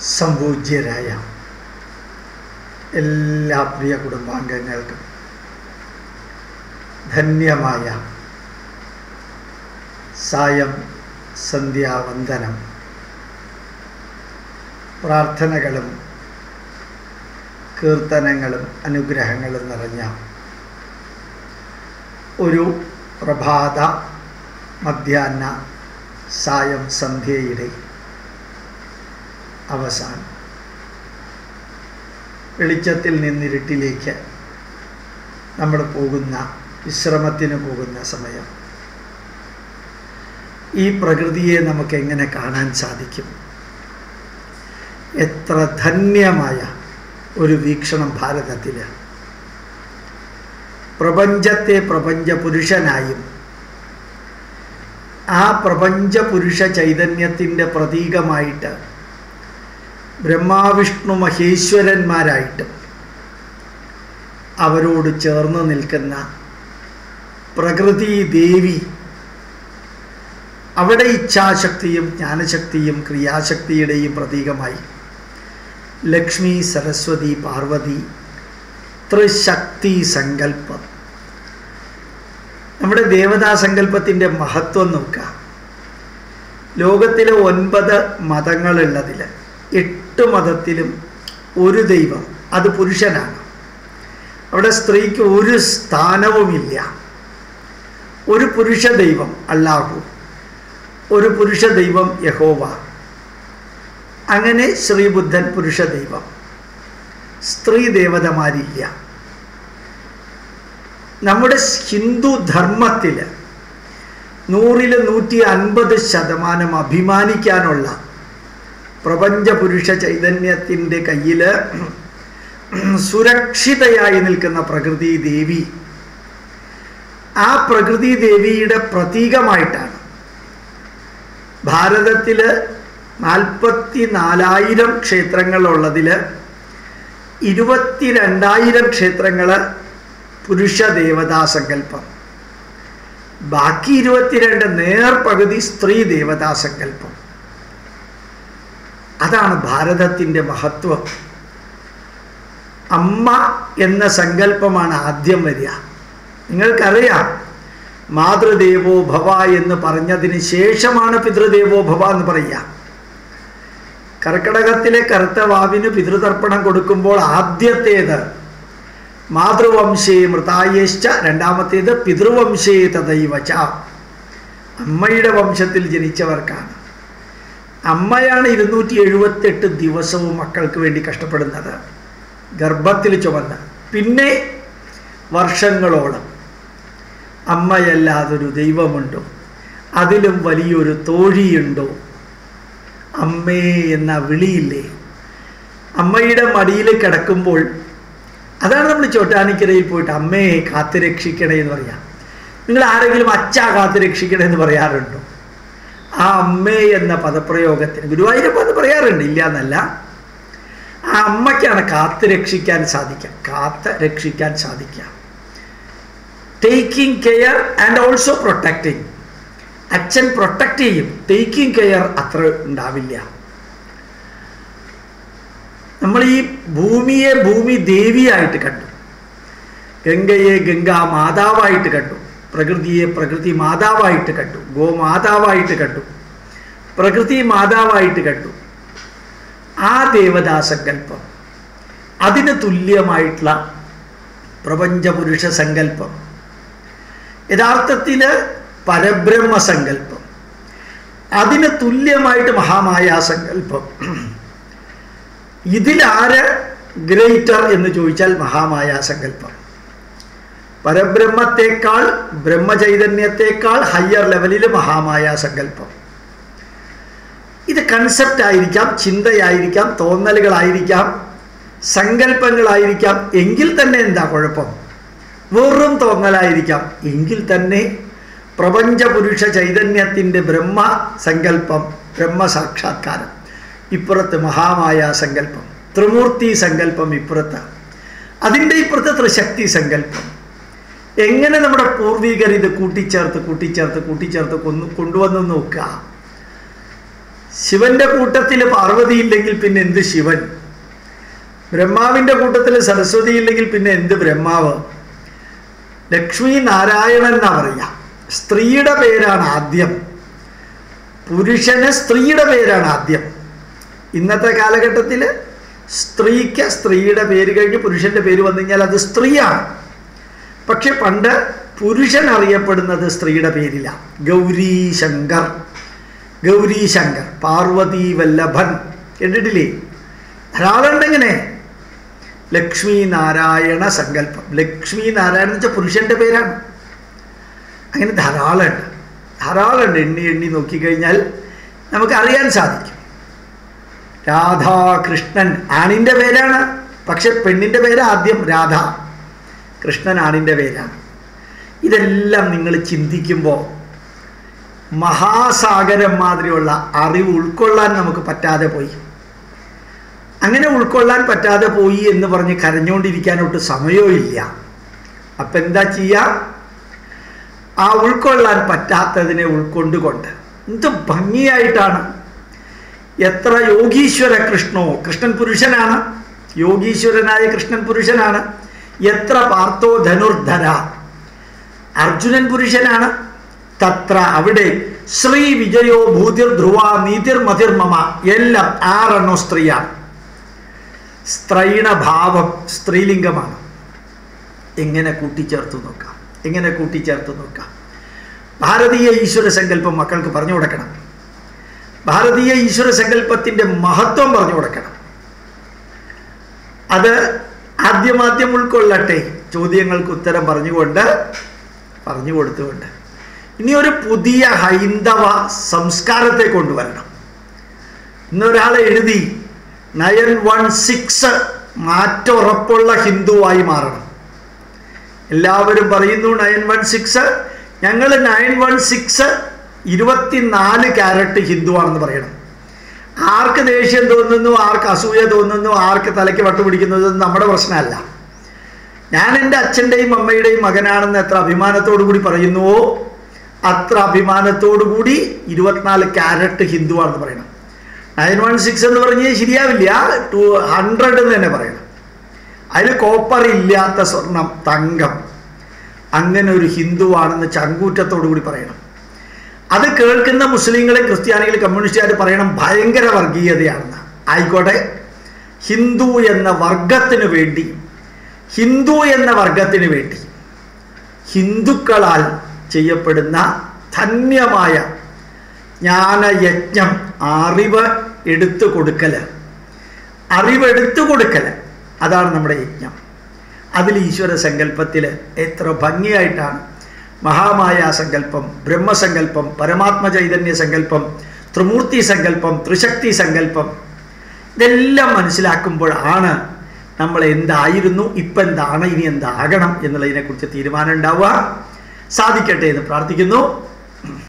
സംപൂജ്യരായ എല്ലാ പ്രിയ കുടുംബാംഗങ്ങൾക്കും ധന്യമായ സായം സന്ധ്യാവന്ദനം പ്രാർത്ഥനകളും കീർത്തനങ്ങളും അനുഗ്രഹങ്ങളും നിറഞ്ഞ ഒരു പ്രഭാത മധ്യാഹ്ന സായം സന്ധ്യയുടെ അവസാനം വെളിച്ചത്തിൽ നിന്നിരുട്ടിലേക്ക് നമ്മൾ പോകുന്ന വിശ്രമത്തിന് പോകുന്ന സമയം ഈ പ്രകൃതിയെ നമുക്ക് എങ്ങനെ കാണാൻ സാധിക്കും എത്ര ധന്യമായ ഒരു വീക്ഷണം ഭാരതത്തിൽ പ്രപഞ്ചത്തെ പ്രപഞ്ച പുരുഷനായും ആ പ്രപഞ്ച പുരുഷ ചൈതന്യത്തിൻ്റെ പ്രതീകമായിട്ട് ബ്രഹ്മാവിഷ്ണു മഹേശ്വരന്മാരായിട്ടും അവരോട് ചേർന്ന് നിൽക്കുന്ന പ്രകൃതി ദേവി അവിടെ ഇച്ഛാശക്തിയും ജ്ഞാനശക്തിയും ക്രിയാശക്തിയുടെയും പ്രതീകമായി ലക്ഷ്മി സരസ്വതി പാർവതി ത്രിശക്തി സങ്കല്പം നമ്മുടെ ദേവതാ സങ്കല്പത്തിൻ്റെ മഹത്വം നോക്കുക ലോകത്തിലെ ഒൻപത് മതങ്ങളുള്ളതിൽ എട്ട് മതത്തിലും ഒരു ദൈവം അത് പുരുഷനാണ് അവിടെ സ്ത്രീക്ക് ഒരു സ്ഥാനവുമില്ല ഒരു പുരുഷ ദൈവം അല്ലാഹു ഒരു പുരുഷ ദൈവം യഹോവ അങ്ങനെ ശ്രീബുദ്ധൻ പുരുഷ ദൈവം സ്ത്രീ ദേവതമാരില്ല നമ്മുടെ ഹിന്ദു ധർമ്മത്തിൽ നൂറിൽ നൂറ്റി അൻപത് ശതമാനം അഭിമാനിക്കാനുള്ള പ്രപഞ്ച പുരുഷ ചൈതന്യത്തിൻ്റെ കയ്യിൽ സുരക്ഷിതയായി നിൽക്കുന്ന പ്രകൃതി ദേവി ആ പ്രകൃതി ദേവിയുടെ പ്രതീകമായിട്ടാണ് ഭാരതത്തിൽ നാൽപ്പത്തി നാലായിരം ക്ഷേത്രങ്ങളുള്ളതിൽ ഇരുപത്തി രണ്ടായിരം ക്ഷേത്രങ്ങൾ പുരുഷ ദേവതാ സങ്കല്പം ബാക്കി ഇരുപത്തിരണ്ട് നേർ പകുതി സ്ത്രീ ദേവതാ സങ്കല്പം അതാണ് ഭാരതത്തിൻ്റെ മഹത്വം അമ്മ എന്ന സങ്കല്പമാണ് ആദ്യം വരിക നിങ്ങൾക്കറിയാം മാതൃദേവോ ഭവ എന്ന് പറഞ്ഞതിന് ശേഷമാണ് പിതൃദേവോ ഭവ എന്ന് പറയുക കർക്കടകത്തിലെ കറുത്ത വാവിന് പിതൃതർപ്പണം കൊടുക്കുമ്പോൾ ആദ്യത്തേത് മാതൃവംശേ മൃതായേശ്ച രണ്ടാമത്തേത് പിതൃവംശേ തദൈവച അമ്മയുടെ വംശത്തിൽ ജനിച്ചവർക്കാണ് അമ്മയാണ് ഇരുന്നൂറ്റി എഴുപത്തെട്ട് ദിവസവും മക്കൾക്ക് വേണ്ടി കഷ്ടപ്പെടുന്നത് ഗർഭത്തിൽ ചുമന്ന് പിന്നെ വർഷങ്ങളോളം അമ്മയല്ലാതൊരു ദൈവമുണ്ടോ അതിലും വലിയൊരു തോഴിയുണ്ടോ അമ്മേ എന്ന വിളിയില്ലേ അമ്മയുടെ മടിയിൽ കിടക്കുമ്പോൾ അതാണ് നമ്മൾ ചോട്ടാനിക്കരയിൽ പോയിട്ട് അമ്മയെ കാത്തു രക്ഷിക്കണേ എന്ന് പറയാം നിങ്ങൾ ആരെങ്കിലും അച്ഛ കാത്തു രക്ഷിക്കണേ എന്ന് പറയാറുണ്ടോ ആ അമ്മേ എന്ന പദപ്രയോഗത്തിന് ഗുരുവായൂരപ്പ അത് പറയാറുണ്ട് ഇല്ല എന്നല്ല ആ അമ്മയ്ക്കാണ് കാത്തു രക്ഷിക്കാൻ സാധിക്കുക കാത്ത് രക്ഷിക്കാൻ സാധിക്കുക taking care and also protecting അച്ഛൻ പ്രൊട്ടക്റ്റ് ചെയ്യും ടേക്കിംഗ് കെയർ അത്ര ഉണ്ടാവില്ല നമ്മൾ ഈ ഭൂമിയെ ഭൂമി ദേവിയായിട്ട് കണ്ടു ഗംഗയെ ഗംഗാ മാതാവായിട്ട് കണ്ടു പ്രകൃതിയെ പ്രകൃതി മാതാവായിട്ട് കണ്ടു ഗോമാതാവായിട്ട് കണ്ടു പ്രകൃതി മാതാവായിട്ട് കണ്ടു ആ ദേവതാ സങ്കല്പം അതിന് തുല്യമായിട്ടുള്ള പ്രപഞ്ചപുരുഷ സങ്കല്പം യഥാർത്ഥത്തിൽ പരബ്രഹ്മ സങ്കല്പം അതിന് തുല്യമായിട്ട് മഹാമായ സങ്കല്പം ഇതിലാര് ഗ്രേറ്റർ എന്ന് ചോദിച്ചാൽ മഹാമായ സങ്കല്പം പരബ്രഹ്മത്തെക്കാൾ ബ്രഹ്മചൈതന്യത്തെക്കാൾ ഹയ്യർ ലെവലിൽ മഹാമായ സങ്കല്പം ഇത് കൺസെപ്റ്റ് ആയിരിക്കാം ചിന്തയായിരിക്കാം തോന്നലുകളായിരിക്കാം സങ്കല്പങ്ങളായിരിക്കാം എങ്കിൽ തന്നെ എന്താ കുഴപ്പം വെറും തോന്നലായിരിക്കാം എങ്കിൽ തന്നെ പ്രപഞ്ചപുരുഷ ചൈതന്യത്തിൻ്റെ ബ്രഹ്മ സങ്കല്പം ബ്രഹ്മസാക്ഷാത്കാരം ഇപ്പുറത്ത് മഹാമായ സങ്കല്പം ത്രിമൂർത്തി സങ്കല്പം ഇപ്പുറത്ത് അതിൻ്റെ ഇപ്പുറത്ത് ത്രിശക്തി സങ്കല്പം എങ്ങനെ നമ്മുടെ പൂർവികർ ഇത് കൂട്ടിച്ചേർത്ത് കൂട്ടിച്ചേർത്ത് കൂട്ടിച്ചേർത്ത് കൊന്നു കൊണ്ടുവന്നു നോക്കുക ശിവന്റെ കൂട്ടത്തിൽ പാർവതി ഇല്ലെങ്കിൽ പിന്നെ എന്ത് ശിവൻ ബ്രഹ്മാവിന്റെ കൂട്ടത്തിൽ സരസ്വതി ഇല്ലെങ്കിൽ പിന്നെ എന്ത് ബ്രഹ്മാവ് ലക്ഷ്മി നാരായണൻ എന്നാ പറയാ സ്ത്രീയുടെ പേരാണ് ആദ്യം പുരുഷന് സ്ത്രീയുടെ പേരാണ് ആദ്യം ഇന്നത്തെ കാലഘട്ടത്തിൽ സ്ത്രീക്ക് സ്ത്രീയുടെ പേര് കഴിഞ്ഞ് പുരുഷന്റെ പേര് വന്നു കഴിഞ്ഞാൽ അത് സ്ത്രീയാണ് പക്ഷെ പണ്ട് പുരുഷൻ അറിയപ്പെടുന്നത് സ്ത്രീയുടെ പേരില ഗൗരി ശങ്കർ ഗൗരി ശങ്കർ പാർവതി വല്ലഭൻ കേട്ടിട്ടില്ലേ ധാരാളമുണ്ടെങ്ങനെ ലക്ഷ്മി നാരായണ സങ്കല്പം ലക്ഷ്മി നാരായണൻ എന്ന് വെച്ചാൽ പുരുഷന്റെ പേരാണ് അങ്ങനെ ധാരാളമുണ്ട് ധാരാളമുണ്ട് എണ്ണി എണ്ണി നോക്കിക്കഴിഞ്ഞാൽ നമുക്ക് അറിയാൻ സാധിക്കും രാധാകൃഷ്ണൻ ആണിൻ്റെ പേരാണ് പക്ഷെ പെണ്ണിൻ്റെ പേര് ആദ്യം രാധ കൃഷ്ണൻ ആണിൻ്റെ പേരാണ് ഇതെല്ലാം നിങ്ങൾ ചിന്തിക്കുമ്പോൾ മഹാസാഗരം മാതിരിയുള്ള അറിവ് ഉൾക്കൊള്ളാൻ നമുക്ക് പറ്റാതെ പോയി അങ്ങനെ ഉൾക്കൊള്ളാൻ പറ്റാതെ പോയി എന്ന് പറഞ്ഞ് കരഞ്ഞുകൊണ്ടിരിക്കാനൊട്ട് സമയവും ഇല്ല അപ്പം എന്താ ചെയ്യുക ആ ഉൾക്കൊള്ളാൻ പറ്റാത്തതിനെ ഉൾക്കൊണ്ടുകൊണ്ട് എന്ത് ഭംഗിയായിട്ടാണ് എത്ര യോഗീശ്വര കൃഷ്ണോ കൃഷ്ണൻ പുരുഷനാണ് യോഗീശ്വരനായ കൃഷ്ണൻ പുരുഷനാണ് എത്ര പാർത്തോ ധനുർധര അർജുനൻ പുരുഷനാണ് തത്ര അവിടെ ശ്രീ വിജയോ ഭൂതിർ ധ്രുവ നീതിർ മതിർമമ എല്ലാം ആറെണ്ണോ സ്ത്രീയാണ് സ്ത്രൈണഭാവം സ്ത്രീലിംഗമാണ് എങ്ങനെ കൂട്ടിച്ചേർത്തു നോക്കാം എങ്ങനെ കൂട്ടിച്ചേർത്ത് നോക്കാം ഭാരതീയ ഈശ്വര സങ്കല്പം മക്കൾക്ക് പറഞ്ഞു കൊടുക്കണം ഭാരതീയ ഈശ്വര സങ്കല്പത്തിൻ്റെ മഹത്വം പറഞ്ഞു കൊടുക്കണം അത് ആദ്യമാദ്യം ഉൾക്കൊള്ളട്ടെ ചോദ്യങ്ങൾക്ക് ഉത്തരം പറഞ്ഞുകൊണ്ട് പറഞ്ഞു കൊടുത്തുകൊണ്ട് ഇനി ഒരു പുതിയ ഹൈന്ദവ സംസ്കാരത്തെ കൊണ്ടുവരണം ഇന്നൊരാളെ എഴുതി നയൻ വൺ സിക്സ് മാറ്റുറപ്പുള്ള ഹിന്ദുവായി മാറണം എല്ലാവരും പറയുന്നു നയൻ വൺ സിക്സ് ഞങ്ങൾ നയൻ വൺ സിക്സ് ഇരുപത്തിനാല് ക്യാരറ്റ് ഹിന്ദുവാണെന്ന് പറയണം ആർക്ക് ദേഷ്യം തോന്നുന്നു ആർക്ക് അസൂയ തോന്നുന്നു ആർക്ക് തലയ്ക്ക് വട്ട് പിടിക്കുന്നത് നമ്മുടെ പ്രശ്നമല്ല ഞാൻ എൻ്റെ അച്ഛൻ്റെയും അമ്മയുടെയും മകനാണെന്ന് എത്ര അഭിമാനത്തോടു കൂടി പറയുന്നുവോ അത്ര അഭിമാനത്തോടു കൂടി ഇരുപത്തിനാല് ക്യാരറ്റ് ഹിന്ദുവാണെന്ന് പറയണം നയൻ വൺ സിക്സ് എന്ന് പറഞ്ഞാൽ ശരിയാവില്ല ടു ഹൺഡ്രഡ് എന്ന് തന്നെ പറയണം അതിൽ കോപ്പർ ഇല്ലാത്ത സ്വർണം തങ്കം അങ്ങനെ ഒരു ഹിന്ദുവാണെന്ന് ചങ്കൂറ്റത്തോടു കൂടി പറയണം അത് കേൾക്കുന്ന മുസ്ലിങ്ങളെ ക്രിസ്ത്യാനികൾ കമ്മ്യൂണിസ്റ്റുകാർ പറയണം ഭയങ്കര വർഗീയതയാണെന്ന് ആയിക്കോട്ടെ ഹിന്ദു എന്ന വർഗത്തിന് വേണ്ടി ഹിന്ദു എന്ന വർഗത്തിന് വേണ്ടി ഹിന്ദുക്കളാൽ ചെയ്യപ്പെടുന്ന ധന്യമായ ജ്ഞാനയജ്ഞം അറിവ് എടുത്തു കൊടുക്കൽ അറിവ് എടുത്തു കൊടുക്കൽ അതാണ് നമ്മുടെ യജ്ഞം അതിൽ ഈശ്വര സങ്കല്പത്തിൽ എത്ര ഭംഗിയായിട്ടാണ് മഹാമായ സങ്കല്പം ബ്രഹ്മസങ്കല്പം പരമാത്മ ചൈതന്യ സങ്കല്പം ത്രിമൂർത്തി സങ്കല്പം ത്രിശക്തി സങ്കല്പം ഇതെല്ലാം മനസ്സിലാക്കുമ്പോഴാണ് നമ്മൾ എന്തായിരുന്നു ഇപ്പം എന്താണ് ഇനി എന്താകണം എന്നുള്ളതിനെക്കുറിച്ച് തീരുമാനം ഉണ്ടാവുക സാധിക്കട്ടെ എന്ന് പ്രാർത്ഥിക്കുന്നു